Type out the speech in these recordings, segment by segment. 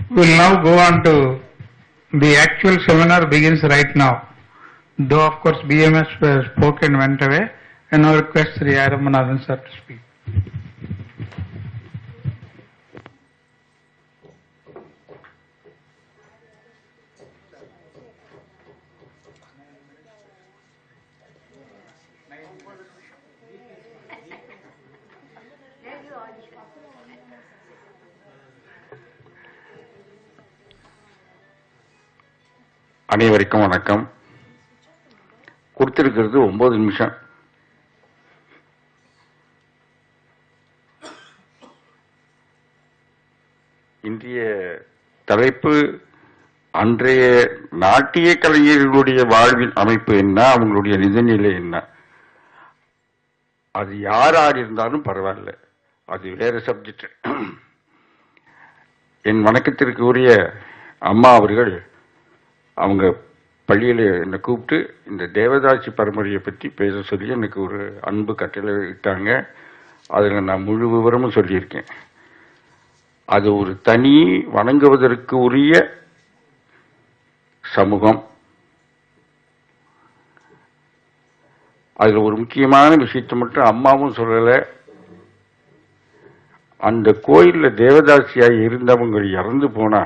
We'll now go on to the actual seminar begins right now. Though of course BMS was spoke and went away, and now request Sri Aramanathan sir to speak. அனைவருக்கும் வணக்கம் கொடுத்திருக்கிறது ஒன்பது நிமிஷம் இன்றைய தலைப்பு அன்றைய நாட்டிய கலைஞர்களுடைய வாழ்வின் அமைப்பு என்ன அவங்களுடைய நிதிநிலை என்ன அது யார் யார் இருந்தாலும் பரவாயில்ல அது வேற சப்ஜெக்ட் என் வணக்கத்திற்கு உரிய அம்மா அவர்கள் அவங்க பள்ளியில் என்னை கூப்பிட்டு இந்த தேவதாசி பரம்பரையை பற்றி பேச சொல்லி எனக்கு ஒரு அன்பு கட்டளை இட்டாங்க அதில் நான் முழு விவரமும் சொல்லியிருக்கேன் அது ஒரு தனி வணங்குவதற்கு உரிய சமூகம் அதில் ஒரு முக்கியமான விஷயத்தை மட்டும் அம்மாவும் சொல்லலை அந்த கோயிலில் தேவதாசியாக இருந்தவங்க இறந்து போனா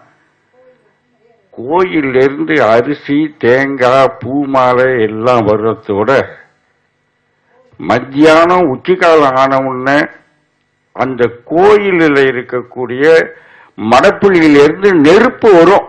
கோயிலிருந்து அரிசி தேங்காய் பூ மாலை எல்லாம் வர்றதோட மத்தியானம் உச்சிக்காலம் ஆன உடனே அந்த கோயிலில் இருக்கக்கூடிய மடப்புள்ளியிலிருந்து நெருப்பு வரும்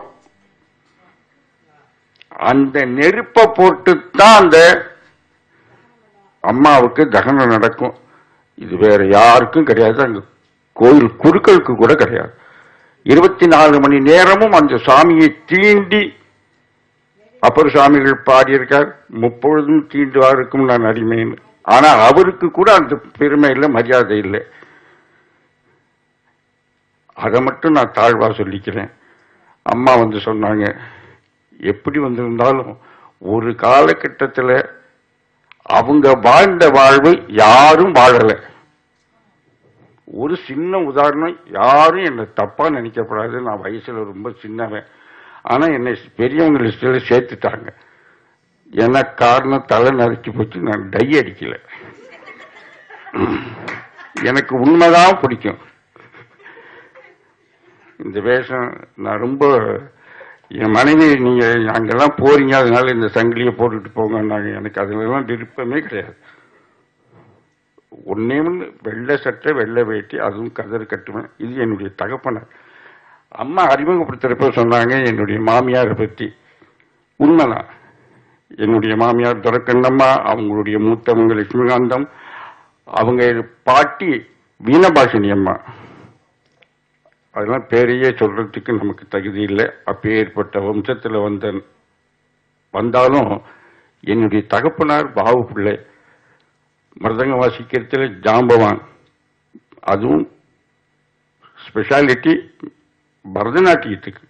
அந்த நெருப்பை போட்டு தான் அந்த அம்மாவுக்கு தகனம் நடக்கும் இது வேற யாருக்கும் கிடையாது அங்க கோயில் குருக்களுக்கு கூட கிடையாது இருபத்தி நாலு மணி நேரமும் அந்த சாமியை தீண்டி அப்பர் சுவாமிகள் பாடியிருக்கார் முப்பொழுதும் தீண்டுவாருக்கும் நான் அடிமைன்னு ஆனா அவருக்கு கூட அந்த பெருமை இல்லை மரியாதை இல்லை அதை மட்டும் நான் தாழ்வா சொல்லிக்கிறேன் அம்மா வந்து சொன்னாங்க எப்படி வந்திருந்தாலும் ஒரு காலகட்டத்தில் அவங்க வாழ்ந்த வாழ்வு யாரும் வாழலை ஒரு சின்ன உதாரணம் யாரும் என்னை தப்பா நினைக்கப்படாது நான் வயசுல ரொம்ப சின்னவன் ஆனா என்னை பெரியவங்க லிஸ்டில் சேர்த்துட்டாங்க என்ன காரணம் தலை நரைச்சு போச்சு நான் டை அடிக்கல எனக்கு உண்மைதான் பிடிக்கும் இந்த வேஷம் நான் ரொம்ப என் மனைவி நீங்க அங்கெல்லாம் போறீங்க அதனால இந்த சங்கிலியை போட்டுட்டு போங்கன்னாங்க எனக்கு அதுலலாம் விருப்பமே கிடையாது ஒன்னே ஒன்று வெள்ளை சட்டை வெள்ளை வேட்டி அதுவும் கதர் கட்டுவேன் இது என்னுடைய தகப்பனார் அம்மா அறிமுகப்படுத்துறப்ப சொன்னாங்க என்னுடைய மாமியாரை பற்றி உண்மைதான் என்னுடைய மாமியார் துரக்கண்ணம்மா அவங்களுடைய மூத்தவங்க லட்சுமிகாந்தம் அவங்க பாட்டி வீணபாஷினி அம்மா அதெல்லாம் பேரையே சொல்றதுக்கு நமக்கு தகுதி இல்லை அப்பேற்பட்ட வம்சத்தில் வந்த வந்தாலும் என்னுடைய தகப்பனார் பாவு பிள்ளை மிருதங்கம் வாசிக்கிறதுல ஜாம்பவான் அதுவும் ஸ்பெஷாலிட்டி பரதநாட்டியத்துக்கு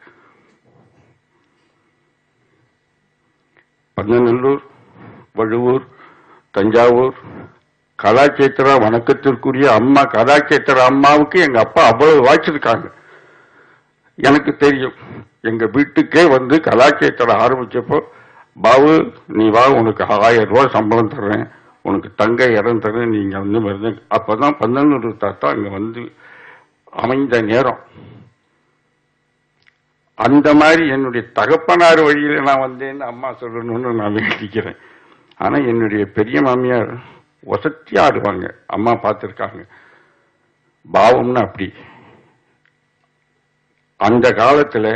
பந்தநல்லூர் வழுவூர் தஞ்சாவூர் கலாச்சேத்திரா வணக்கத்திற்குரிய அம்மா கலாச்சேத்திர அம்மாவுக்கு எங்க அப்பா அவ்வளவு வாய்ச்சிருக்காங்க எனக்கு தெரியும் எங்க வீட்டுக்கே வந்து கலாச்சேத்திர ஆரம்பிச்சப்போ பாபு நீ வா உனக்கு ஆயிரம் ரூபாய் சம்பளம் தர்றேன் உனக்கு தங்க இடம் தரேன் நீங்க வந்து வருது அப்பதான் பந்தனூர் தாத்தா அங்க வந்து அமைந்த நேரம் அந்த மாதிரி என்னுடைய தகப்பனார் வழியில நான் வந்தேன்னு அம்மா சொல்லணும்னு நான் வேண்டிக்கிறேன் ஆனா என்னுடைய பெரிய மாமியார் வசத்தி ஆடுவாங்க அம்மா பார்த்துருக்காங்க பாவம்னு அப்படி அந்த காலத்துல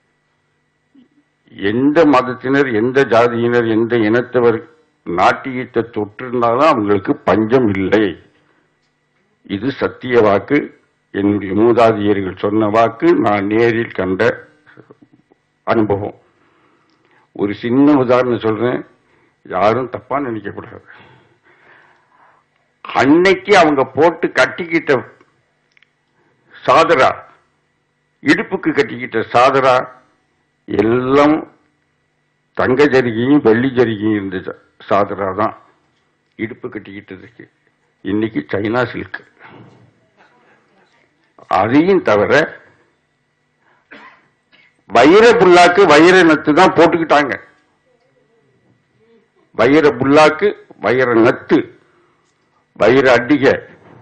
எந்த மதத்தினர் எந்த ஜாதியினர் எந்த இனத்தவர் நாட்டியத்தை தொற்றிருந்தாலும் அவங்களுக்கு பஞ்சம் இல்லை இது சத்திய வாக்கு என்னுடைய மூதாதையர்கள் சொன்ன வாக்கு நான் நேரில் கண்ட அனுபவம் ஒரு சின்ன உதாரணம் சொல்றேன் யாரும் தப்பா நினைக்கக்கூடாது அன்னைக்கு அவங்க போட்டு கட்டிக்கிட்ட சாதரா இடுப்புக்கு கட்டிக்கிட்ட சாதரா எல்லாம் தங்க ஜரிகையும் வெள்ளி ஜரிகையும் இருந்த ச- சாதரா தான் இடுப்பு கட்டிக்கிட்டதுக்கு இன்னைக்கு சைனா சில்க் அதையும் தவிர வைர புல்லாக்கு வைர நத்து தான் போட்டுக்கிட்டாங்க வைர புல்லாக்கு வைர நத்து வைர அடிகை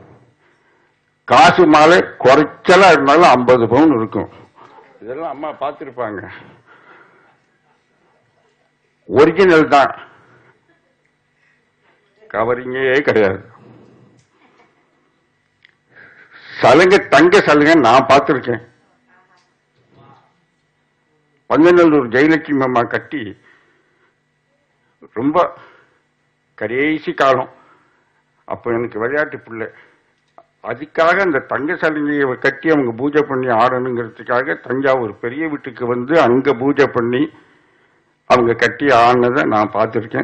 காசு மாலை குறைச்சலா இருந்தாலும் ஐம்பது பவுன் இருக்கும் இதெல்லாம் அம்மா பார்த்திருப்பாங்க ஒரிஜினல் தான் கவரிங்கே கிடையாது சலுகை தங்க சலுகை நான் பார்த்திருக்கேன் பந்தநல்லூர் ஜெயலட்சுமி அம்மா கட்டி ரொம்ப கடைசி காலம் அப்போ எனக்கு விளையாட்டு பிள்ளை அதுக்காக அந்த தங்க சலுகையை கட்டி அவங்க பூஜை பண்ணி ஆடணுங்கிறதுக்காக தஞ்சாவூர் பெரிய வீட்டுக்கு வந்து அங்க பூஜை பண்ணி அவங்க கட்டி ஆடினதை நான் பார்த்துருக்கேன்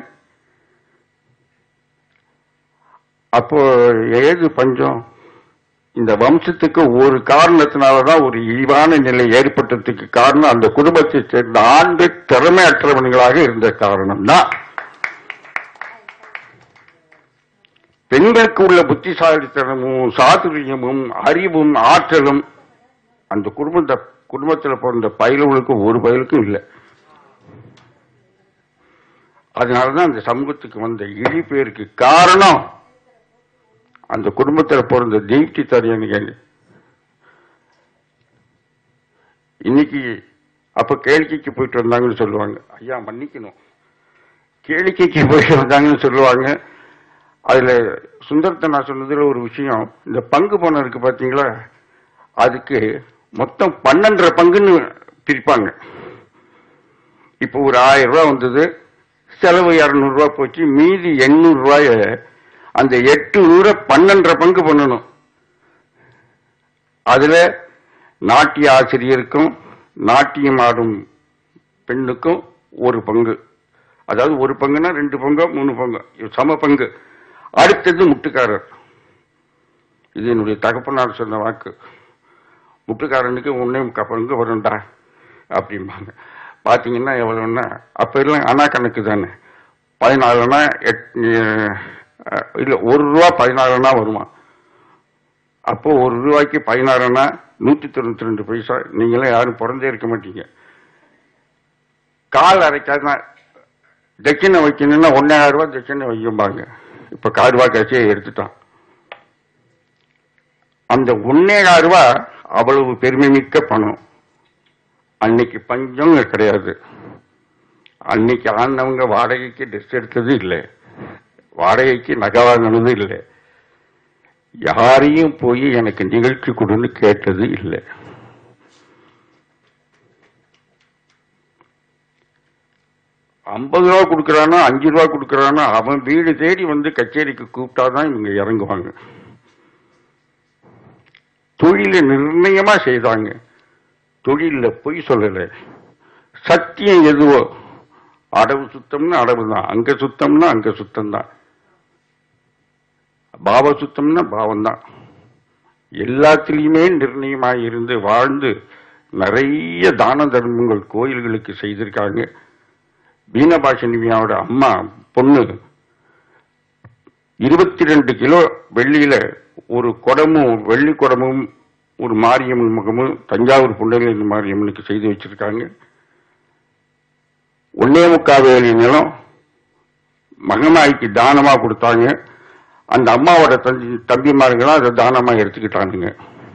அப்போ ஏது பஞ்சம் இந்த வம்சத்துக்கு ஒரு காரணத்தினாலதான் ஒரு இழிவான நிலை ஏற்பட்டதுக்கு காரணம் அந்த குடும்பத்தை சேர்ந்த ஆண்கள் திறமையற்றவன்களாக இருந்த காரணம் தான் பெண்களுக்கு உள்ள புத்திசாலித்தனமும் சாதுரியமும் அறிவும் ஆற்றலும் அந்த குடும்பத்த குடும்பத்தில் பிறந்த பயலுகளுக்கு ஒரு பயலுக்கும் இல்லை அதனாலதான் அந்த சமூகத்துக்கு வந்த இழி பேருக்கு காரணம் அந்த குடும்பத்தில் பிறந்த தீப்தி தரியனுங்க இன்னைக்கு அப்ப கேளிக்கைக்கு போயிட்டு வந்தாங்கன்னு சொல்லுவாங்க ஐயா மன்னிக்கணும் கேளிக்கைக்கு போயிட்டு வந்தாங்கன்னு சொல்லுவாங்க அதுல சுந்தரத்தை நான் சொன்னதுல ஒரு விஷயம் இந்த பங்கு பணம் இருக்கு பாத்தீங்களா அதுக்கு மொத்தம் பன்னெண்டரை பங்குன்னு பிரிப்பாங்க இப்போ ஒரு ஆயிரம் ரூபாய் வந்தது செலவு இருநூறு ரூபாய் போச்சு மீதி எண்ணூறு ரூபாய அந்த எட்டு நூறை பன்னெண்டரை பங்கு பண்ணணும் அதுல நாட்டிய ஆசிரியருக்கும் நாட்டியம் ஆடும் பெண்ணுக்கும் ஒரு பங்கு அதாவது ஒரு பங்குனா ரெண்டு பங்கோ மூணு பங்கு இது சம பங்கு அடுத்தது முட்டுக்காரர் இது என்னுடைய தகப்பனார் சொன்ன வாக்கு முட்டுக்காரனுக்கு ஒன்னே முக்கால் பங்கு வரும்டா அப்படிம்பாங்க பார்த்தீங்கன்னா எவ்வளோன்னா அப்போ எல்லாம் அணா கணக்கு தானே பதினாலுனா எட் இல்லை ஒரு ரூபா பதினாலுனா வருமா அப்போ ஒரு ரூபாய்க்கு பதினாறுனா நூற்றி தொண்ணூற்றி ரெண்டு பைசா நீங்களாம் யாரும் பிறந்தே இருக்க மாட்டீங்க கால் அரைக்காத தட்சிணை வைக்கணும்னா ஒன்னாயிரம் ரூபாய் தட்சிணை வைக்கும்பாங்க இப்ப கார்வா காட்சியை எடுத்துட்டான் அந்த ஒன்னேகாயிரம் ரூபாய் அவ்வளவு பெருமை மிக்க பணம் அன்னைக்கு பஞ்சம் கிடையாது அன்னைக்கு ஆனவங்க வாடகைக்கு ட்ரெஸ் எடுத்தது இல்லை வாடகைக்கு நகை வாங்கினது இல்லை யாரையும் போய் எனக்கு நிகழ்ச்சி கொடுன்னு கேட்டது இல்லை ஐம்பது ரூபா கொடுக்கறானோ அஞ்சு ரூபா கொடுக்கறானோ அவன் வீடு தேடி வந்து கச்சேரிக்கு கூப்பிட்டாதான் இவங்க இறங்குவாங்க தொழில நிர்ணயமா செய்தாங்க தொழில பொய் சொல்லல சத்தியம் எதுவோ அடவு சுத்தம்னா அடவு தான் அங்க சுத்தம்னா அங்க சுத்தம் தான் பாவ சுத்தம்னா பாவம் தான் எல்லாத்திலையுமே நிர்ணயமாக இருந்து வாழ்ந்து நிறைய தான தர்மங்கள் கோயில்களுக்கு செய்திருக்காங்க பீனபாஷனிமியாவோட அம்மா பொண்ணு இருபத்தி ரெண்டு கிலோ வெள்ளியில ஒரு குடமும் வெள்ளி குடமும் ஒரு மாரியம்மன் முகமும் தஞ்சாவூர் புண்டலின் மாரியம்மனுக்கு செய்து வச்சிருக்காங்க ஒன்னே முக்காவேலி நிலம் மகமாய்க்கு தானமா கொடுத்தாங்க அந்த அம்மாவோட தம்பி தம்பிமாருங்களாம் அதை தானமா எடுத்துக்கிட்டானுங்க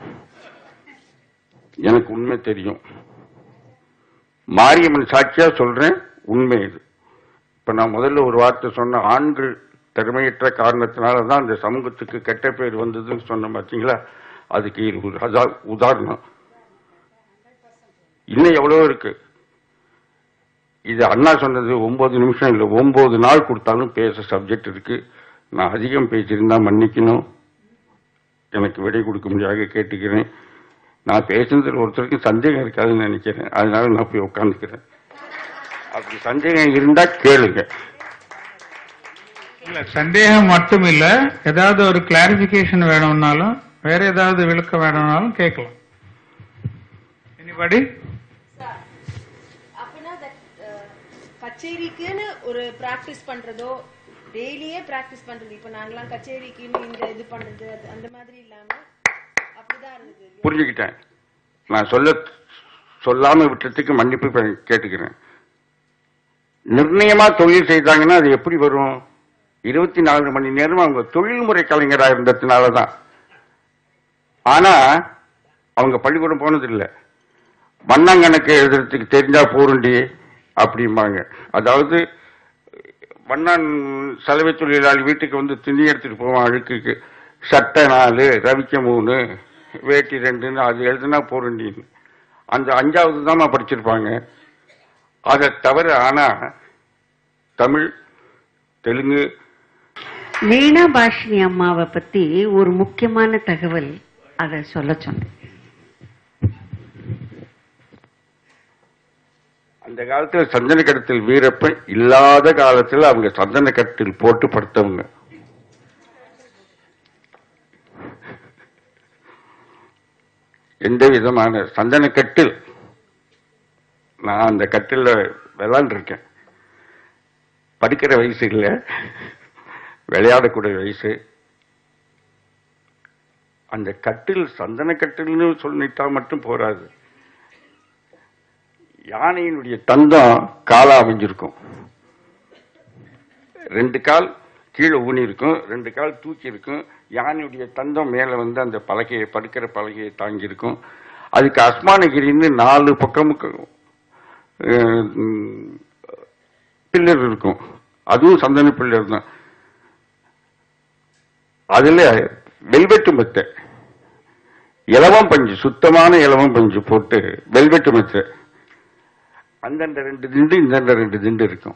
எனக்கு உண்மை தெரியும் மாரியம்மன் சாட்சியா சொல்றேன் உண்மை இது இப்ப நான் முதல்ல ஒரு வார்த்தை சொன்ன ஆண்கள் திறமையற்ற காரணத்தினால தான் அந்த சமூகத்துக்கு கெட்ட பேர் வந்ததுன்னு சொன்னேன் பார்த்தீங்களா அதுக்கு இது ஒரு அதா- உதாரணம் இன்னும் எவ்வளவோ இருக்கு இது அண்ணா சொன்னது ஒன்பது நிமிஷம் இல்லை ஒன்பது நாள் கொடுத்தாலும் பேச சப்ஜெக்ட் இருக்கு நான் அதிகம் பேசியிருந்தா மன்னிக்கணும் எனக்கு விடை கொடுக்க முடியாத கேட்டுக்கிறேன் நான் பேசுனதுல ஒருத்தருக்கு சந்தேகம் இருக்காதுன்னு நினைக்கிறேன் அதனால நான் போய் உட்காந்துக்கிறேன் அப்படி சந்தேகம் இருந்தா கேளுங்க இல்ல சந்தேகம் மட்டும் இல்ல ஏதாவது ஒரு கிளாரிபிகேஷன் வேணும்னாலும் வேற ஏதாவது விளக்கம் வேணும்னாலும் கேட்கலாம் எனிபடி சார் அப்படின்னா that, அஹ், கச்சேரிக்குன்னு ஒரு பிராக்டிஸ் பண்றதோ டெய்லியே பிராக்டிஸ் பண்றது இப்ப நாங்கெல்லாம் கச்சேரிக்குன்னு இந்த இது பண்றது அது- அந்த மாதிரி இல்லாம அப்படிதான் இருந்தது இல்லையா? புரிஞ்சுக்கிட்டேன் நான் சொல்ல சொல்லாம விட்டதுக்கு மன்னிப்பு பே- கேட்டுக்கிறேன் நிர்ணயமா தொழில் செய்தாங்கன்னா அது எப்படி வரும் இருபத்தி நாலு மணி நேரம் அவங்க தொழில்முறை கலைஞரா இருந்ததுனால தான் ஆனா அவங்க பள்ளிக்கூடம் போனது இல்ல வண்ணங்கணக்கு எழுதுறதுக்கு தெரிஞ்சா போருண்டி அப்படிம்பாங்க அதாவது வண்ணான் சலவை தொழிலாளி வீட்டுக்கு வந்து துணி எடுத்துட்டு போவான் அழுக்குக்கு சட்டை நாலு ரவிக்க மூணு வேட்டி ரெண்டுன்னு அது எழுதுனா போருண்டின்னு அந்த அஞ்சாவது தான் படிச்சிருப்பாங்க அதை தவிர ஆனா தமிழ் தெலுங்கு வீணா பாஷினி அம்மாவை பத்தி ஒரு முக்கியமான தகவல் அதை சொல்ல சொன்னேன் அந்த காலத்துல சந்தன கடத்தில் வீரப்பன் இல்லாத காலத்துல அவங்க சந்தன கட்டில் போட்டு படுத்தவங்க எந்த விதமான சந்தன கட்டில் நான் அந்த கட்டில விளாண்டுருக்கேன் படிக்கிற வயசு இல்ல விளையாடக்கூடிய வயசு அந்த கட்டில் சந்தன கட்டில்னு சொல்லிட்டா மட்டும் போராது யானையினுடைய தந்தம் காலா அமைஞ்சிருக்கும் ரெண்டு கால் கீழே ஊனி இருக்கும் ரெண்டு கால் தூக்கி இருக்கும் யானையுடைய தந்தம் மேல வந்து அந்த பலகையை படுக்கிற பலகையை தாங்கி இருக்கும் அதுக்கு அஸ்மானகிரின்னு நாலு பக்கமும் அஹ், உம், பில்லர் இருக்கும் அதுவும் சந்தன பில்லர் தான் அதுல வெல்வெட்டு மெத்தை இலவம் பஞ்சு சுத்தமான இலவம் பஞ்சு போட்டு வெல்வெட்டு மெத்தை அந்தந்த ரெண்டு திண்டு இந்தந்த ரெண்டு திண்டு இருக்கும்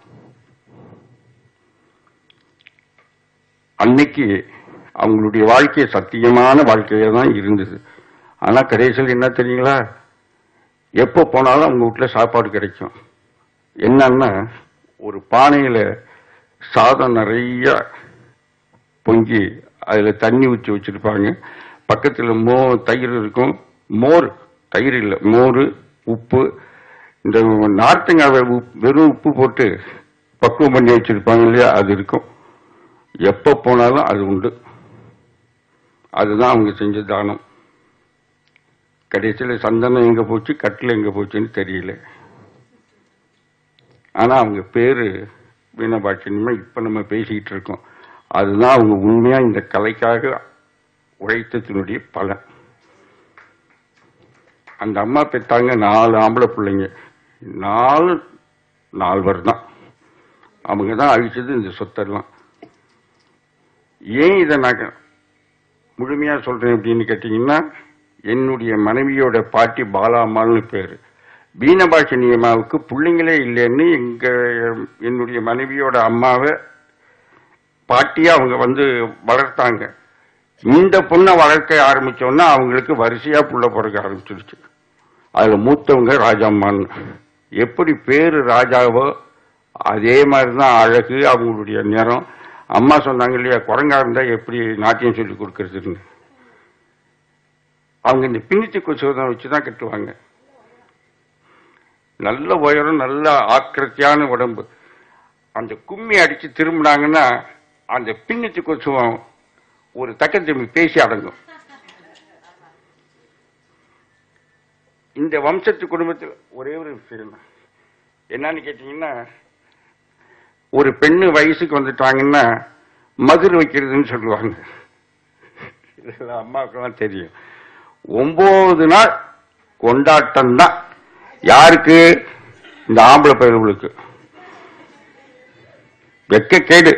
அன்னைக்கு அவங்களுடைய வாழ்க்கை சத்தியமான வாழ்க்கையா தான் இருந்தது ஆனா கடைசியில் என்ன தெரியுங்களா எப்போ போனாலும் அவங்க வீட்டுல சாப்பாடு கிடைக்கும் என்னன்னா ஒரு பானையில சாதம் நிறைய பொங்கி அதுல தண்ணி ஊற்றி வச்சிருப்பாங்க பக்கத்துல மோ தயிர் இருக்கும் மோர் தயிர் இல்லை மோர் உப்பு இந்த நார்த்தங்காவை உப்- வெறும் உப்பு போட்டு பக்குவம் பண்ணி வச்சிருப்பாங்க இல்லையா அது இருக்கும் எப்ப போனாலும் அது உண்டு அதுதான் அவங்க செஞ்ச தானம் கடைசியில் சந்தனம் எங்க போச்சு கட்டில் எங்க போச்சுன்னு தெரியல ஆனா அவங்க பேரு வீணபாட்சியமா இப்ப நம்ம பேசிக்கிட்டு இருக்கோம் அதுதான் அவங்க உண்மையா இந்த கலைக்காக உழைத்தத்தினுடைய பலன் அந்த அம்மா பெற்றாங்க நாலு ஆம்பளை பிள்ளைங்க நாலு நால்வர் தான் அவங்க தான் அழிச்சது இந்த சொத்தெல்லாம் ஏன் இதை நான் முழுமையா சொல்றேன் அப்படின்னு கேட்டீங்கன்னா என்னுடைய மனைவியோட பாட்டி பாலாம்மாள்னு பேரு வீணபாஷினி அம்மாவுக்கு பிள்ளைங்களே இல்லைன்னு எங்க என்னுடைய மனைவியோட அம்மாவை பாட்டியா அவங்க வந்து வளர்த்தாங்க இந்த பொண்ணை வளர்க்க ஆரம்பிச்சோன்னா அவங்களுக்கு வரிசையா புள்ள பிறக்க ஆரம்பிச்சிருச்சு அதுல மூத்தவங்க ராஜாம்மான்னு எப்படி பேரு ராஜாவோ அதே மாதிரிதான் அழகு அவங்களுடைய நிறம் அம்மா சொன்னாங்க இல்லையா குரங்கா இருந்தா எப்படி நாட்டியம் சொல்லி கொடுக்கறதுன்னு அவங்க இந்த பின்னிச்சி கொசுவதம் வச்சுதான் கட்டுவாங்க நல்ல உயரம் நல்ல ஆக்கிரத்தியான உடம்பு அந்த கும்மி அடிச்சு திரும்பினாங்கன்னா அந்த பின்னிச்சு கொசுவம் ஒரு தக்க திரும்பி பேசி அடங்கும் இந்த வம்சத்து குடும்பத்தில் ஒரே ஒரு விஷயம் தான். என்னன்னு கேட்டீங்கன்னா ஒரு பெண்ணு வயசுக்கு வந்துட்டாங்கன்னா மதுர் வைக்கிறதுன்னு சொல்லுவாங்க இதெல்லாம் அம்மாவுக்கெல்லாம் தெரியும் ஒன்பது நாள் கொண்டாட்டம் தான் யாருக்கு இந்த ஆம்பளை பயல்களுக்கு வெக்க கேடு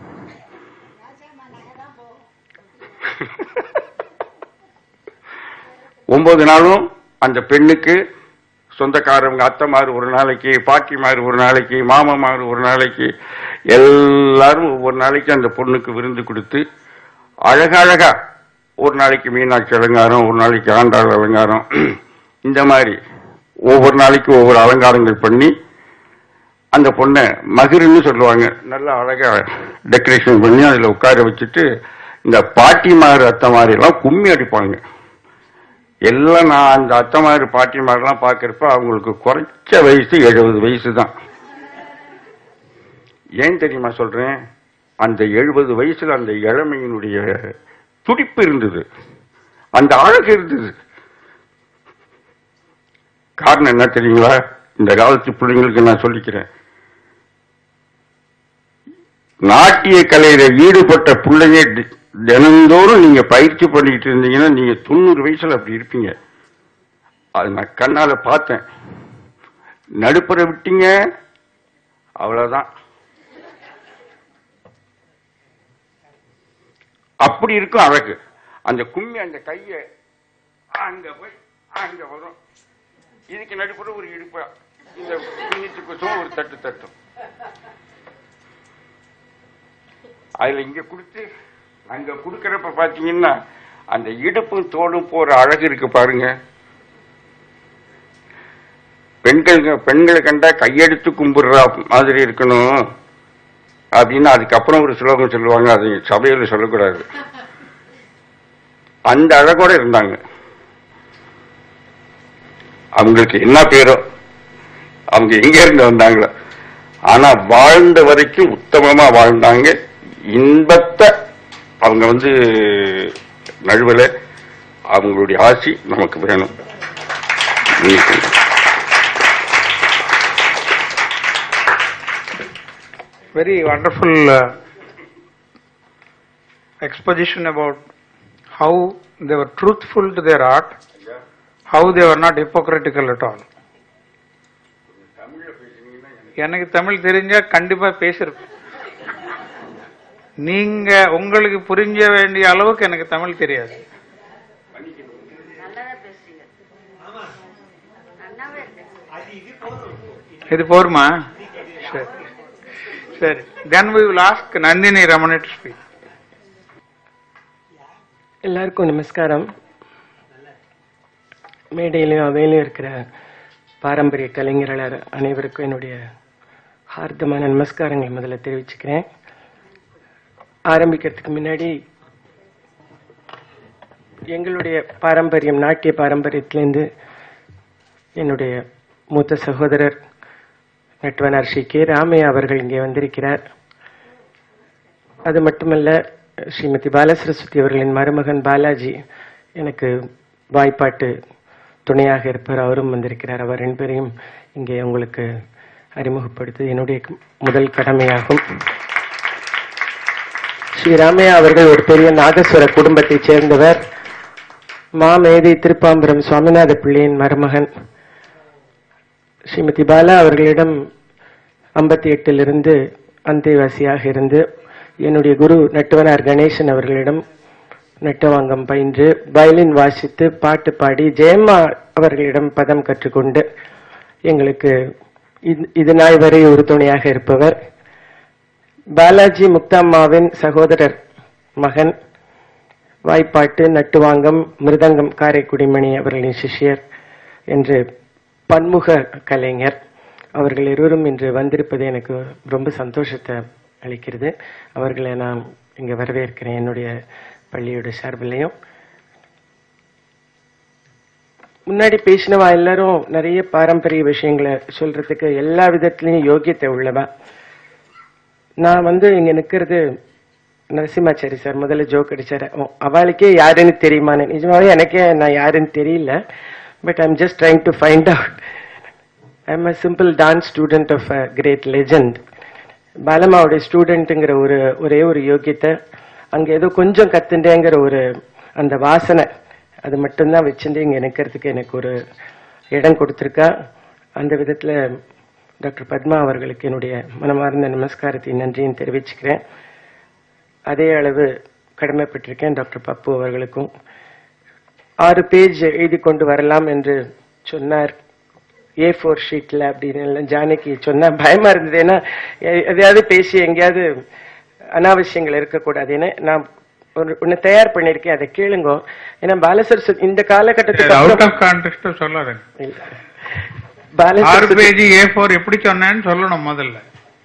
ஒன்பது நாளும் அந்த பெண்ணுக்கு சொந்தக்காரவங்க அத்தைமார் ஒரு நாளைக்கு பாட்டிமார் ஒரு நாளைக்கு மாமாமார் ஒரு நாளைக்கு எல்லாரும் ஒவ்வொரு நாளைக்கு அந்த பொண்ணுக்கு விருந்து கொடுத்து அழகழகா ஒரு நாளைக்கு மீனாட்சி அலங்காரம் ஒரு நாளைக்கு ஆண்டாள் அலங்காரம் இந்த மாதிரி ஒவ்வொரு நாளைக்கு ஒவ்வொரு அலங்காரங்கள் பண்ணி அந்த பொண்ணை மகிழ்னு சொல்லுவாங்க நல்லா அழகா டெக்கரேஷன் பண்ணி அதுல உட்கார வச்சுட்டு இந்த பாட்டிமார் அத்தைமாரி எல்லாம் கும்மி அடிப்பாங்க எல்லாம் நான் அந்த அத்தைமாரி பாட்டிமாரெல்லாம் பார்க்கறப்ப அவங்களுக்கு குறைச்ச வயசு எழுபது வயசு தான் ஏன் தெரியுமா சொல்றேன் அந்த எழுபது வயசுல அந்த இளமையினுடைய துடிப்பு இருந்தது அந்த அழகு இருந்தது காரணம் என்ன தெரியுங்களா இந்த காலத்து பிள்ளைங்களுக்கு நான் சொல்லிக்கிறேன் நாட்டிய கலையில ஈடுபட்ட பிள்ளைங்க தி- தினந்தோறும் நீங்க பயிற்சி பண்ணிக்கிட்டு இருந்தீங்கன்னா நீங்க தொண்ணூறு வயசுல அப்படி இருப்பீங்க அது நான் கண்ணால பார்த்தேன் நடுப்புற விட்டீங்க அவ்வளவுதான் அப்படி இருக்கும் அழகு அந்த கும்மி அந்த கைய அங்க போய் அங்க வரும் இதுக்கு நடுப்புற ஒரு இடுப்பா இந்த குஞ்சிக்கு ஒரு தட்டு தட்டும் அதுல இங்க கொடுத்து அங்க கொடுக்கறப்ப பாத்தீங்கன்னா அந்த இடுப்பும் தோடும் போற அழகு இருக்கு பாருங்க பெண்கள் பெண்களை கண்டா கையெடுத்து கும்பிடுற மாதிரி இருக்கணும் அப்படின்னு அதுக்கப்புறம் ஒரு ஸ்லோகம் சொல்லுவாங்க அது சபையில சொல்லக்கூடாது அந்த அழகோட இருந்தாங்க அவங்களுக்கு என்ன பேரோ அவங்க எங்க இருந்து வந்தாங்களோ ஆனா வாழ்ந்த வரைக்கும் உத்தமமா வாழ்ந்தாங்க இன்பத்தை அவங்க வந்து நழுவல அவங்களுடைய ஆசி நமக்கு வேணும் இன்னைக்கு very wonderful uh, exposition about how they were truthful to their art, how they were not hypocritical at all. எனக்கு தமிழ் தெரிஞ்சா கண்டிப்பா பேசிருப்பேன் நீங்க உங்களுக்கு புரிஞ்ச வேண்டிய அளவுக்கு எனக்கு தமிழ் தெரியாது இது போருமா சரி சரி then we will ask Nandini Ramani to speak எல்லாருக்கும் நமஸ்காரம் மேடையிலையும் அவையிலையும் இருக்கிற பாரம்பரிய கலைஞர்கள் அனைவருக்கும் என்னுடைய ஹார்தமான நமஸ்காரங்களை முதல்ல தெரிவிச்சுக்கிறேன் ஆரம்பிக்கிறதுக்கு முன்னாடி எங்களுடைய பாரம்பரியம் நாட்டிய பாரம்பரியத்திலேருந்து என்னுடைய மூத்த சகோதரர் நட்வனார் ஸ்ரீ கே ராமையா அவர்கள் இங்கே வந்திருக்கிறார் அது மட்டுமல்ல ஸ்ரீமதி பாலசரஸ்வதி அவர்களின் மருமகன் பாலாஜி எனக்கு வாய்ப்பாட்டு துணையாக இருப்பார் அவரும் வந்திருக்கிறார் அவர் ரெண்டு பேரையும் இங்கே உங்களுக்கு அறிமுகப்படுத்து என்னுடைய முதல் கடமையாகும் ஸ்ரீ ராமையா அவர்கள் ஒரு பெரிய நாதஸ்வர குடும்பத்தைச் சேர்ந்தவர் மாமேதை திருப்பாம்பரம் சுவாமிநாத பிள்ளையின் மருமகன் ஸ்ரீமதி பாலா அவர்களிடம் ஐம்பத்தி எட்டிலிருந்து அந்தேவாசியாக இருந்து என்னுடைய குரு நட்டுவனார் கணேசன் அவர்களிடம் நட்டவாங்கம் பயின்று வயலின் வாசித்து பாட்டு பாடி ஜெயம்மா அவர்களிடம் பதம் கற்றுக்கொண்டு எங்களுக்கு இது- இது நாள் வரை ஒரு துணையாக இருப்பவர் பாலாஜி முக்தாம்மாவின் சகோதரர் மகன் வாய்ப்பாட்டு நட்டுவாங்கம் மிருதங்கம் காரைக்குடிமணி அவர்களின் சிஷ்யர் என்று பன்முக கலைஞர் அவர்கள் இருவரும் இன்று வந்திருப்பது எனக்கு ரொம்ப சந்தோஷத்தை அளிக்கிறது அவர்களை நான் இங்கே வரவேற்கிறேன் என்னுடைய பள்ளியோட சார்பிலையும் முன்னாடி பேசினவா எல்லாரும் நிறைய பாரம்பரிய விஷயங்களை சொல்றதுக்கு எல்லா விதத்திலையும் யோகியத்தை உள்ளவா நான் வந்து இங்க நிக்கிறது நரசிம்மாச்சாரி சார் முதல்ல ஜோக் அடிச்சாரு ஓ, அவளுக்கே யாருன்னு தெரியுமான்னு நிஜமாவே எனக்கே நான் யாருன்னு தெரியல but I'm just trying to find out I'm a simple dance student of a great legend பாலமாவுடைய ஸ்டூடெண்ட்டுங்கிற ஒரு ஒரே ஒரு யோக்கியத்தை அங்க ஏதோ கொஞ்சம் கத்துண்டேங்கிற ஒரு அந்த வாசனை அது மட்டும்தான் வச்சுட்டு இங்க நிக்கிறதுக்கு எனக்கு ஒரு இடம் கொடுத்துருக்கா அந்த விதத்துல டாக்டர் பத்மா அவர்களுக்கு என்னுடைய மனமார்ந்த நமஸ்காரத்தையும் நன்றியும் தெரிவிச்சுக்கிறேன் அதே அளவு கடமைப்பட்டிருக்கேன் டாக்டர் பப்பு அவர்களுக்கும் ஆறு பேஜ் எழுதி கொண்டு வரலாம் என்று சொன்னார் ஏ ஃபோர் ஷீட்ல அப்படின்னு எல்லாம் ஜானகி சொன்னா பயமா இருந்தது ஏன்னா எ- எதையாவது பேசி எங்கேயாவது அனாவசியங்கள் இருக்கக்கூடாதுன்னு நான் ஒரு ஒன்னு தயார் பண்ணிருக்கேன் அதை கேளுங்க ஏன்னா பாலசரஸ்வதி இந்த காலகட்டத்துக்கு அவுட் அப்புறம் ஆஃப் கான்டெக்ட் சொல்லாத இல்ல. ஆறு பாலசரஸ்வதி பேஜ் ஏ ஃபோர் எப்படி சொன்னேன்னு சொல்லணும் முதல்ல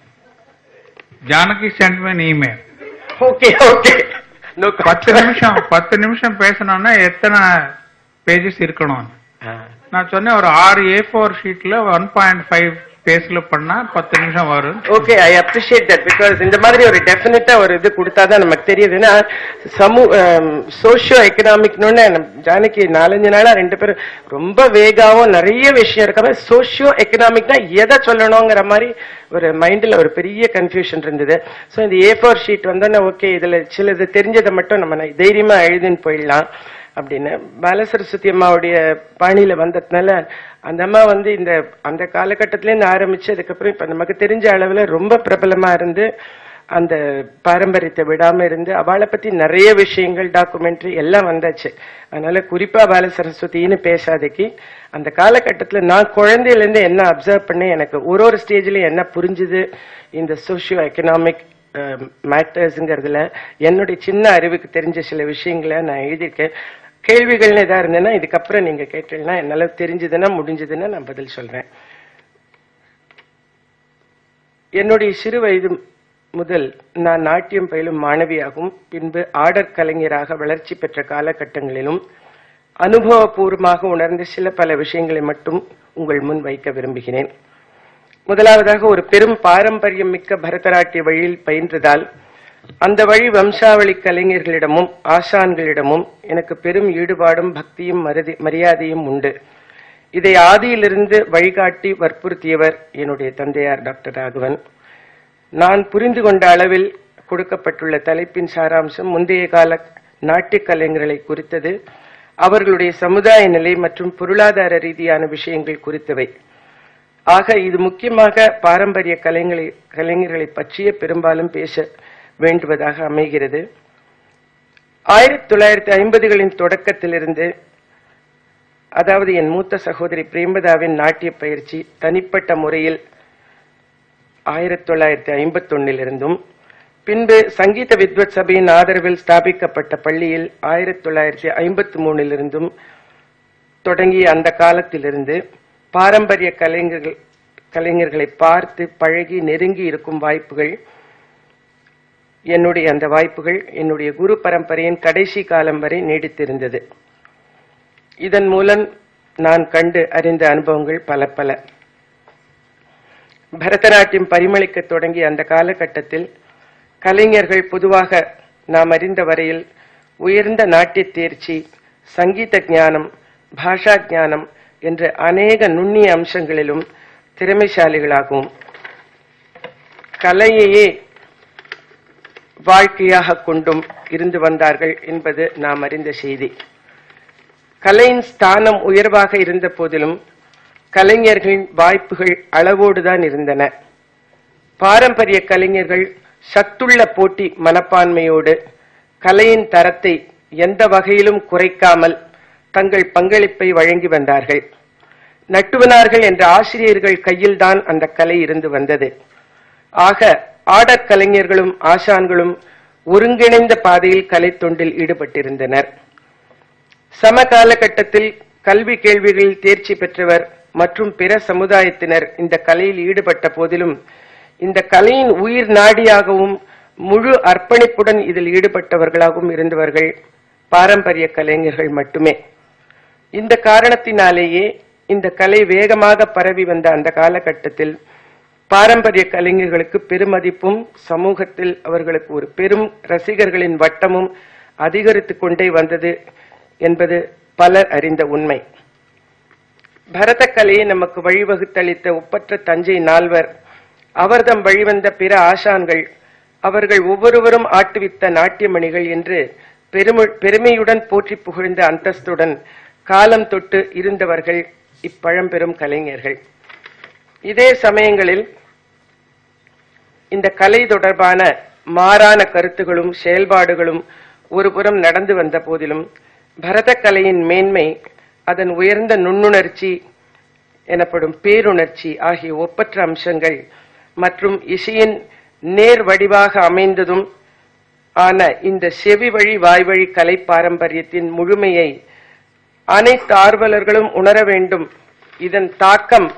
Janaki sent me email okay okay no பத்து நிமிஷம் பத்து நிமிஷம் பேசணும்னா எத்தனை பேஜஸ் இருக்கணும் நான் சொன்னேன் ஒரு ஆறு ஏ ஃபோர் ஷீட்ல ஒன் பாயிண்ட் ஃபைவ் ஸ்பேஸ்ல பண்ணா பத்து நிமிஷம் வரும் okay I appreciate that because இந்த மாதிரி ஒரு டெஃபினட்டா ஒரு இது கொடுத்தாதான் நமக்கு தெரியுது ஏன்னா சமூ சோஷியோ எக்கனாமிக்னு ஜானகி நாலஞ்சு நாளா ரெண்டு பேரும் ரொம்ப வேகாவும் நிறைய விஷயம் இருக்காம சோஷியோ எக்கனாமிக்னா எதை சொல்லணுங்கிற மாதிரி ஒரு மைண்ட்ல ஒரு பெரிய கன்ஃபியூஷன் இருந்தது ஸோ இந்த ஏ ஃபோர் ஷீட் வந்தோன்னே ஓகே இதுல சிலது தெரிஞ்சதை மட்டும் நம்ம நை- தைரியமா எழுதின்னு போயிடலாம் அப்படின்னு பாலசரஸ்வதி அம்மாவுடைய பாணியில வந்ததுனால அந்த அம்மா வந்து இந்த அந்த காலகட்டத்தில இருந்து ஆரம்பிச்சு அதுக்கப்புறம் இப்ப நமக்கு தெரிஞ்ச அளவுல ரொம்ப பிரபலமா இருந்து அந்த பாரம்பரியத்தை விடாம இருந்து அவளை பத்தி நிறைய விஷயங்கள் டாக்குமெண்ட்ரி எல்லாம் வந்தாச்சு அதனால குறிப்பா பால சரஸ்வதினு பேசாதக்கு அந்த காலகட்டத்துல நான் குழந்தையில இருந்து என்ன அப்சர்வ் பண்ணேன் எனக்கு ஒரு ஒரு ஸ்டேஜ்லயும் என்ன புரிஞ்சுது இந்த சோஷியோ எக்கனாமிக் மேட்டர்ஸ்ங்கிறதுல என்னுடைய சின்ன அறிவுக்கு தெரிஞ்ச சில விஷயங்களை நான் எழுதியிருக்கேன் கேள்விகள்னு எதா இருந்ததுன்னா இதுக்கப்புறம் நீங்க கேட்டீங்கன்னா என்னால தெரிஞ்சதுன்னா முடிஞ்சதுன்னா நான் பதில் சொல்றேன் என்னுடைய சிறு வயது முதல் நான் நாட்டியம் பயிலும் மாணவியாகவும் பின்பு ஆடற் கலைஞராக வளர்ச்சி பெற்ற காலகட்டங்களிலும் அனுபவபூர்வமாக உணர்ந்த சில பல விஷயங்களை மட்டும் உங்கள் முன் வைக்க விரும்புகிறேன் முதலாவதாக ஒரு பெரும் பாரம்பரியம் மிக்க பரதநாட்டிய வழியில் பயின்றதால் அந்த வழி வம்சாவளி கலைஞர்களிடமும் ஆசான்களிடமும் எனக்கு பெரும் ஈடுபாடும் பக்தியும் மருதி- மரியாதையும் உண்டு இதை ஆதியிலிருந்து வழிகாட்டி வற்புறுத்தியவர் என்னுடைய தந்தையார் டாக்டர் ராகவன் நான் புரிந்து கொண்ட அளவில் கொடுக்கப்பட்டுள்ள தலைப்பின் சாராம்சம் முந்தைய கால நாட்டிய கலைஞர்களை குறித்தது அவர்களுடைய சமுதாய நிலை மற்றும் பொருளாதார ரீதியான விஷயங்கள் குறித்தவை ஆக இது முக்கியமாக பாரம்பரிய கலைஞர்களை கலைஞர்களை பற்றிய பெரும்பாலும் பேச வேண்டுவதாக அமைகிறது ஆயிரத்தி தொள்ளாயிரத்தி ஐம்பதுகளின் தொடக்கத்திலிருந்து அதாவது என் மூத்த சகோதரி பிரேமதாவின் நாட்டிய பயிற்சி தனிப்பட்ட முறையில் ஆயிரத்தி தொள்ளாயிரத்தி ஐம்பத்தொன்னிலிருந்தும் பின்பு சங்கீத வித்வத் சபையின் ஆதரவில் ஸ்தாபிக்கப்பட்ட பள்ளியில் ஆயிரத்தி தொள்ளாயிரத்தி ஐம்பத்தி மூணிலிருந்தும் தொடங்கிய அந்த காலத்திலிருந்து பாரம்பரிய கலைஞர்கள் கலைஞர்களை பார்த்து பழகி நெருங்கி இருக்கும் வாய்ப்புகள் என்னுடைய அந்த வாய்ப்புகள் என்னுடைய குரு பரம்பரையின் கடைசி காலம் வரை நீடித்திருந்தது இதன் மூலம் நான் கண்டு அறிந்த அனுபவங்கள் பல பல பரதநாட்டியம் பரிமளிக்க தொடங்கிய அந்த காலகட்டத்தில் கலைஞர்கள் பொதுவாக நாம் அறிந்த வரையில் உயர்ந்த நாட்டிய தேர்ச்சி சங்கீத ஞானம் பாஷா ஞானம் என்ற அநேக நுண்ணிய அம்சங்களிலும் திறமைசாலிகளாகவும் கலையையே வாழ்க்கையாக கொண்டும் இருந்து வந்தார்கள் என்பது நாம் அறிந்த செய்தி கலையின் ஸ்தானம் உயர்வாக இருந்த போதிலும் கலைஞர்களின் வாய்ப்புகள் அளவோடுதான் இருந்தன பாரம்பரிய கலைஞர்கள் சத்துள்ள போட்டி மனப்பான்மையோடு கலையின் தரத்தை எந்த வகையிலும் குறைக்காமல் தங்கள் பங்களிப்பை வழங்கி வந்தார்கள் நட்டுவனார்கள் என்ற ஆசிரியர்கள் கையில்தான் அந்த கலை இருந்து வந்தது ஆக ஆடற் கலைஞர்களும் ஆசான்களும் ஒருங்கிணைந்த பாதையில் கலைத் தொண்டில் ஈடுபட்டிருந்தனர் சம காலகட்டத்தில் கல்வி கேள்விகளில் தேர்ச்சி பெற்றவர் மற்றும் பிற சமுதாயத்தினர் இந்த கலையில் ஈடுபட்ட போதிலும் இந்த கலையின் உயிர் நாடியாகவும் முழு அர்ப்பணிப்புடன் இதில் ஈடுபட்டவர்களாகவும் இருந்தவர்கள் பாரம்பரிய கலைஞர்கள் மட்டுமே இந்த காரணத்தினாலேயே இந்த கலை வேகமாக பரவி வந்த அந்த காலகட்டத்தில் பாரம்பரிய கலைஞர்களுக்கு பெருமதிப்பும் சமூகத்தில் அவர்களுக்கு ஒரு பெரும் ரசிகர்களின் வட்டமும் அதிகரித்து கொண்டே வந்தது என்பது பலர் அறிந்த உண்மை பரதக்கலையை நமக்கு வழிவகுத்தளித்த ஒப்பற்ற தஞ்சை நால்வர் அவர்தம் வழிவந்த பிற ஆசான்கள் அவர்கள் ஒவ்வொருவரும் ஆட்டுவித்த நாட்டியமணிகள் என்று பெருமு- பெருமையுடன் போற்றி புகழ்ந்த அந்தஸ்துடன் காலம் தொட்டு இருந்தவர்கள் இப்பழம்பெரும் கலைஞர்கள் இதே சமயங்களில் இந்த கலை தொடர்பான மாறான கருத்துகளும் செயல்பாடுகளும் ஒருபுறம் நடந்து வந்த போதிலும் பரதக்கலையின் மேன்மை அதன் உயர்ந்த நுண்ணுணர்ச்சி எனப்படும் பேருணர்ச்சி ஆகிய ஒப்பற்ற அம்சங்கள் மற்றும் இசையின் நேர் வடிவாக அமைந்ததும் ஆன இந்த செவி வழி வாய்வழி கலை பாரம்பரியத்தின் முழுமையை அனைத்து ஆர்வலர்களும் உணர வேண்டும் இதன் தாக்கம்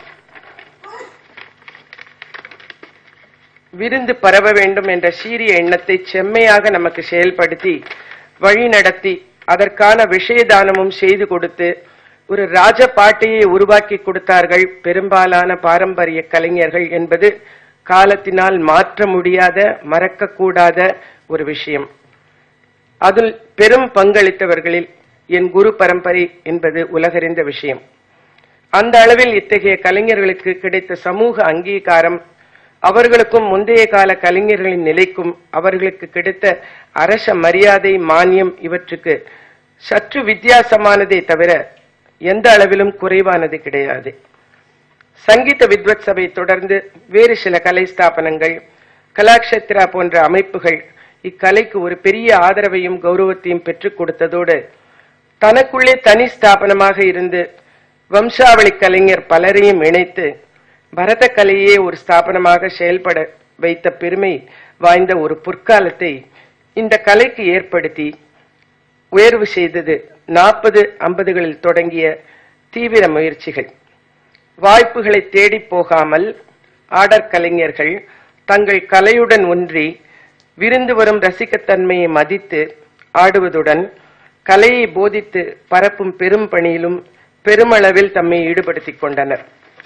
விருந்து பரவ வேண்டும் என்ற சீரிய எண்ணத்தை செம்மையாக நமக்கு செயல்படுத்தி வழி நடத்தி அதற்கான விஷயதானமும் செய்து கொடுத்து ஒரு ராஜ பாட்டையை உருவாக்கி கொடுத்தார்கள் பெரும்பாலான பாரம்பரிய கலைஞர்கள் என்பது காலத்தினால் மாற்ற முடியாத மறக்கக்கூடாத ஒரு விஷயம் அதில் பெரும் பங்களித்தவர்களில் என் குரு பரம்பரை என்பது உலகறிந்த விஷயம் அந்த அளவில் இத்தகைய கலைஞர்களுக்கு கிடைத்த சமூக அங்கீகாரம் அவர்களுக்கும் முந்தைய கால கலைஞர்களின் நிலைக்கும் அவர்களுக்கு கிடைத்த அரச மரியாதை மானியம் இவற்றுக்கு சற்று வித்தியாசமானதே தவிர எந்த அளவிலும் குறைவானது கிடையாது சங்கீத வித்வத் சபை தொடர்ந்து வேறு சில கலை ஸ்தாபனங்கள் கலாக்ஷத்ரா போன்ற அமைப்புகள் இக்கலைக்கு ஒரு பெரிய ஆதரவையும் கௌரவத்தையும் பெற்றுக் கொடுத்ததோடு தனக்குள்ளே தனி ஸ்தாபனமாக இருந்து வம்சாவளி கலைஞர் பலரையும் இணைத்து பரத கலையே ஒரு ஸ்தாபனமாக செயல்பட வைத்த பெருமை வாய்ந்த ஒரு பொற்காலத்தை இந்த கலைக்கு ஏற்படுத்தி உயர்வு செய்தது நாற்பது ஐம்பதுகளில் தொடங்கிய தீவிர முயற்சிகள் வாய்ப்புகளை தேடிப் போகாமல் ஆடற் கலைஞர்கள் தங்கள் கலையுடன் ஒன்றி விருந்து வரும் ரசிக்கத்தன்மையை மதித்து ஆடுவதுடன் கலையை போதித்து பரப்பும் பெரும் பணியிலும் பெருமளவில் தம்மை ஈடுபடுத்திக் கொண்டனர்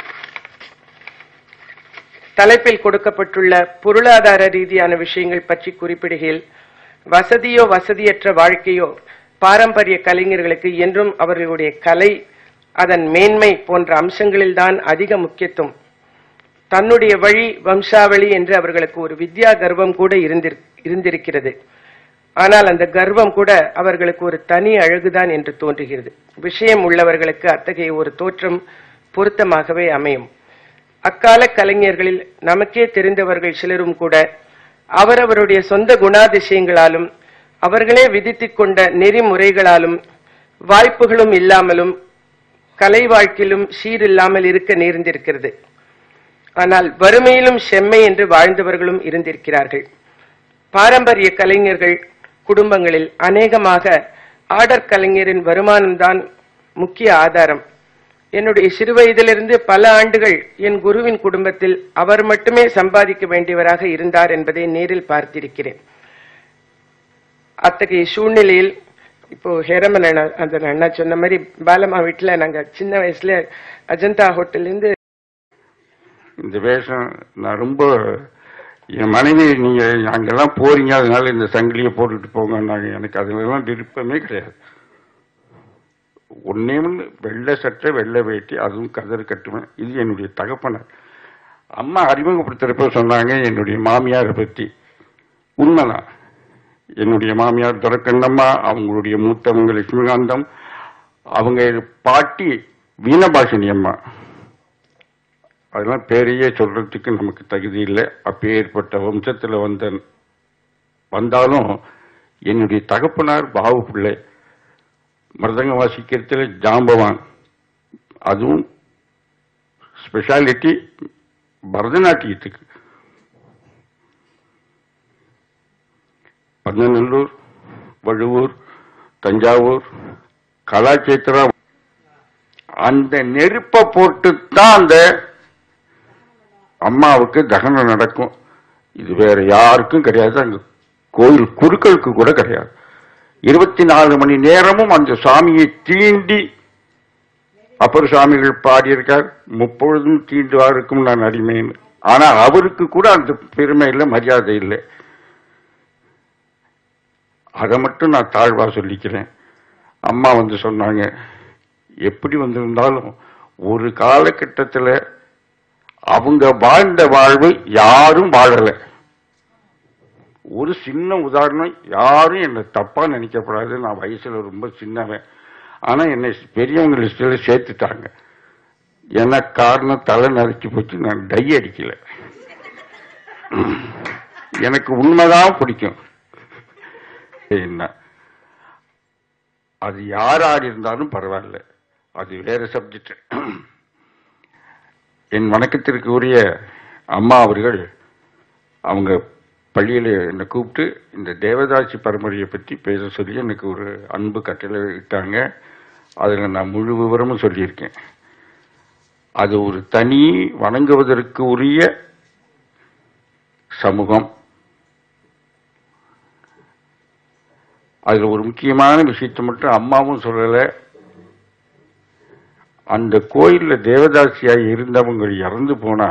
தலைப்பில் கொடுக்கப்பட்டுள்ள பொருளாதார ரீதியான விஷயங்கள் பற்றி குறிப்பிடுகையில் வசதியோ வசதியற்ற வாழ்க்கையோ பாரம்பரிய கலைஞர்களுக்கு என்றும் அவர்களுடைய கலை அதன் மேன்மை போன்ற அம்சங்களில்தான் அதிக முக்கியத்துவம் தன்னுடைய வழி வம்சாவளி என்று அவர்களுக்கு ஒரு வித்யா கர்வம் கூட இருந்திரு இருந்திருக்கிறது ஆனால் அந்த கர்வம் கூட அவர்களுக்கு ஒரு தனி அழகுதான் என்று தோன்றுகிறது விஷயம் உள்ளவர்களுக்கு அத்தகைய ஒரு தோற்றம் பொருத்தமாகவே அமையும் அக்கால கலைஞர்களில் நமக்கே தெரிந்தவர்கள் சிலரும் கூட அவரவருடைய சொந்த குணாதிசயங்களாலும் அவர்களே விதித்துக் கொண்ட நெறிமுறைகளாலும் வாய்ப்புகளும் இல்லாமலும் கலை வாழ்க்கையிலும் சீரில்லாமல் இருக்க நேர்ந்திருக்கிறது ஆனால் வறுமையிலும் செம்மை என்று வாழ்ந்தவர்களும் இருந்திருக்கிறார்கள் பாரம்பரிய கலைஞர்கள் குடும்பங்களில் அநேகமாக ஆடற் கலைஞரின் வருமானம்தான் முக்கிய ஆதாரம் என்னுடைய சிறுவயதிலிருந்து பல ஆண்டுகள் என் குருவின் குடும்பத்தில் அவர் மட்டுமே சம்பாதிக்க வேண்டியவராக இருந்தார் என்பதை நேரில் பார்த்திருக்கிறேன் அத்தகைய சூழ்நிலையில் இப்போ ஹேரமன் அண்ணா அந்த அண்ணா சொன்ன மாதிரி பாலம்மா வீட்டுல நாங்க சின்ன வயசுல அஜந்தா ஹோட்டல்ல இருந்து இந்த வேஷம் நான் ரொம்ப என் மனைவி நீங்க அங்கெல்லாம் போறீங்க அதனால இந்த சங்கிலியை போட்டுட்டு போங்கன்னாங்க எனக்கு அதுலலாம் விருப்பமே கிடையாது ஒன்னே ஒன்று வெள்ளை சட்டை வெள்ளை வேட்டி அதுவும் கதர் கட்டுவேன் இது என்னுடைய தகப்பனார் அம்மா அறிமுகப்படுத்துறப்ப சொன்னாங்க என்னுடைய மாமியாரை பத்தி உண்மைதான் என்னுடைய மாமியார் துரக்கண்ணம்மா அவங்களுடைய மூத்தவங்க லட்சுமிகாந்தம் அவங்க பாட்டி வீணபாஷினி அம்மா அதெல்லாம் பேரையே சொல்றதுக்கு நமக்கு தகுதி இல்லை அப்பேற்பட்ட வம்சத்துல வந்த வந்தாலும் என்னுடைய தகப்பனார் பாவு பிள்ளை மிருதங்க வாசிக்கிறதுல ஜாம்பவான் அதுவும் ஸ்பெஷாலிட்டி பரதநாட்டியத்துக்கு பந்தநல்லூர் வழுவூர் தஞ்சாவூர் கலாச்சேத்திரா அந்த நெருப்பை போட்டு தான் அந்த அம்மாவுக்கு தகனம் நடக்கும் இது வேற யாருக்கும் கிடையாது அங்க கோயில் குருக்களுக்கு கூட கிடையாது இருபத்தி நாலு மணி நேரமும் அந்த சாமியை தீண்டி அப்பர் சுவாமிகள் பாடியிருக்கார் முப்பொழுதும் தீண்டுவாருக்கும் நான் அடிமைன்னு ஆனா அவருக்கு கூட அந்த பெருமை இல்லை மரியாதை இல்லை அதை மட்டும் நான் தாழ்வா சொல்லிக்கிறேன் அம்மா வந்து சொன்னாங்க எப்படி வந்திருந்தாலும் ஒரு காலகட்டத்தில் அவங்க வாழ்ந்த வாழ்வு யாரும் வாழல ஒரு சின்ன உதாரணம் யாரும் என்னை தப்பா நினைக்கப்படாது நான் வயசுல ரொம்ப சின்னவன் ஆனா என்னை பெரியவங்க லிஸ்ட்ல சேர்த்துட்டாங்க என்ன காரணம் தலை நரைச்சு போச்சு நான் டை அடிக்கல எனக்கு உண்மைதான் பிடிக்கும் என்ன அது யார் ஆடி இருந்தாலும் பரவாயில்ல அது வேற சப்ஜெக்ட் என் வணக்கத்திற்கு உரிய அம்மா அவர்கள் அவங்க பள்ளியில் என்னை கூப்பிட்டு இந்த தேவதாசி பரம்பரையை பற்றி பேச சொல்லி எனக்கு ஒரு அன்பு கட்டளை இட்டாங்க அதில் நான் முழு விவரமும் சொல்லியிருக்கேன் அது ஒரு தனி வணங்குவதற்கு உரிய சமூகம் அதில் ஒரு முக்கியமான விஷயத்தை மட்டும் அம்மாவும் சொல்லலை அந்த கோயில்ல தேவதாசியா இருந்தவங்க இறந்து போனா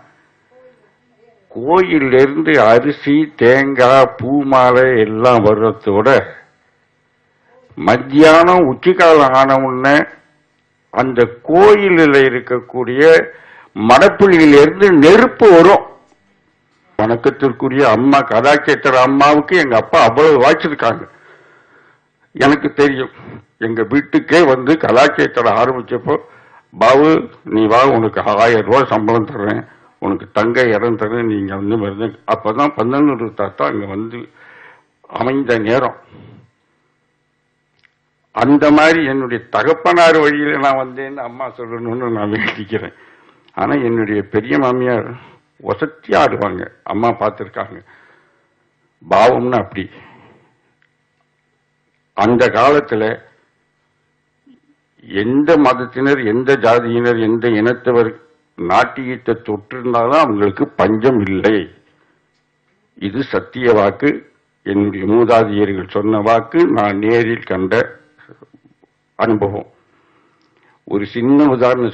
கோயில்ல இருந்து அரிசி தேங்காய் பூ மாலை எல்லாம் வர்றதோட மத்தியானம் உச்சிக்காலம் ஆன உடனே அந்த கோயிலில் இருக்கக்கூடிய மடப்புள்ளியிலிருந்து நெருப்பு வரும் வணக்கத்திற்குரிய அம்மா கதாச்சேத்திர அம்மாவுக்கு எங்க அப்பா அவ்வளவு வாய்ச்சிருக்காங்க எனக்கு தெரியும் எங்க வீட்டுக்கே வந்து கலாச்சேத்திர ஆரம்பிச்சப்போ பாபு நீ வா உனக்கு ஆயிரம் ரூபாய் சம்பளம் தர்றேன் உனக்கு தங்க இடம் தரேன் நீங்க வந்து வருது அப்பதான் பந்தனூர் தாத்தா அங்க வந்து அமைந்த நேரம் அந்த மாதிரி என்னுடைய தகப்பனார் வழியில நான் வந்தேன்னு அம்மா சொல்லணும்னு நான் வேண்டிக்கிறேன் ஆனா என்னுடைய பெரிய மாமியார் வசத்தி ஆடுவாங்க அம்மா பார்த்திருக்காங்க பாவம்னு அப்படி அந்த காலத்துல எந்த மதத்தினர் எந்த ஜாதியினர் எந்த இனத்தவர் நாட்டியத்தை தொற்றிருந்தாலும் அவங்களுக்கு பஞ்சம் இல்லை இது சத்திய வாக்கு என்னுடைய மூதாதையர்கள் சொன்ன வாக்கு நான் நேரில் கண்ட அனுபவம் ஒரு சின்ன உதாரணம் சொல்ல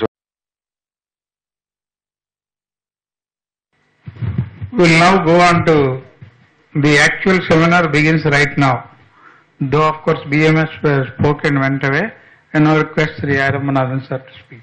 We'll now go on to the actual seminar begins right now. Though of course BMS uh, spoke and went away, and now request Sri Aramanathan sir to speak.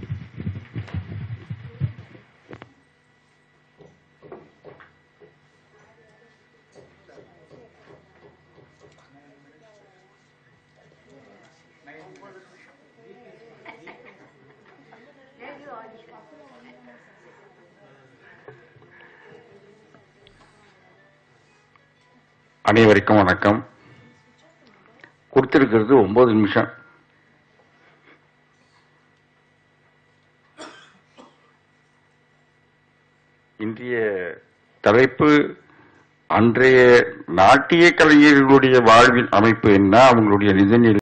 அனைவருக்கும் வணக்கம் கொடுத்திருக்கிறது ஒன்பது நிமிஷம் இன்றைய தலைப்பு அன்றைய நாட்டிய கலைஞர்களுடைய வாழ்வின் அமைப்பு என்ன அவங்களுடைய நிதிநிலை